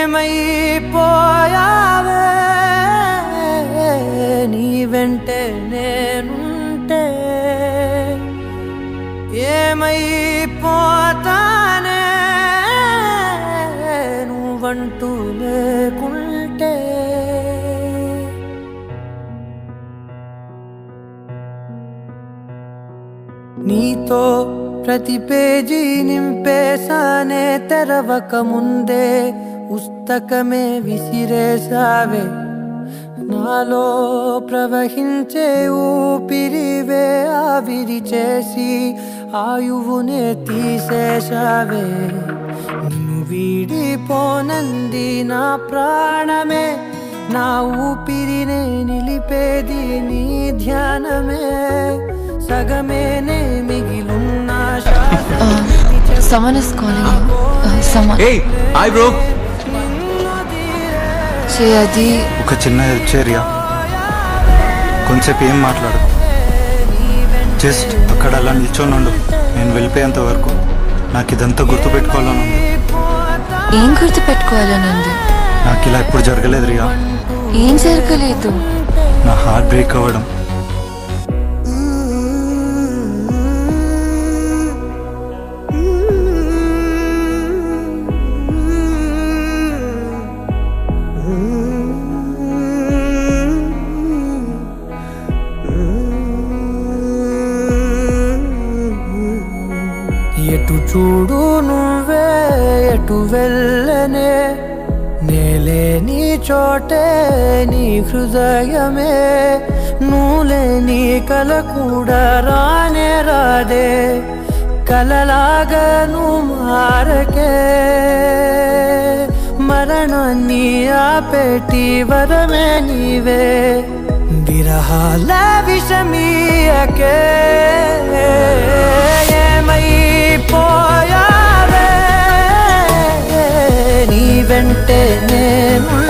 ఏమైపోయావే నీ వెంటే నేనుంటే ఏమైపోతానే నువ్వంటూ లేకుంటే నీతో ప్రతి పేజీ నింపేశానే తెరవక ముందే పుస్తకమే విసిరేసావే నాలో ప్రవహించే ఊపిరివే ఆవిరి చేసి ఆయువునే తీసేశావే నిన్ను వీడిపోనంది నా ప్రాణమే నా ఊపిరినే నిలిపేది నీ ధ్యానమే సగమేనే మిగిలున్న శ్వాస someone is calling you. Uh, someone. Hey hi bro Say అది ఒక చిన్న హెల్ప్ చేయరియా కొంచెంసేపు ఏం మాట్లాడు జస్ట్ అక్కడ అలా నిల్చొని ఉండు నేను వెళ్ళిపోయేంత వరకు నాకు ఇదంతా గుర్తుపెట్టుకోవాలని ఉంది ఏం గుర్తు పెట్టుకోవాలని ఉంది నాకు ఇలా ఎప్పుడు జరగలేదు రియా ఏం జరగలేదు నా హార్ట్ బ్రేక్ అవ్వడం ఎటు చూడు నువ్వే ఎటు వెళ్ళనే నేలే నీ చోటే నీ హృదయమే నువ్వులే నీ కల కూడా రానే రాదే కలలాగా నువ్వు మారకే మరణాన్ని ఆపేటి వరమే నీవే విరహాల విషమీయకే ఏమైపోయావే నీ వెంటే నేను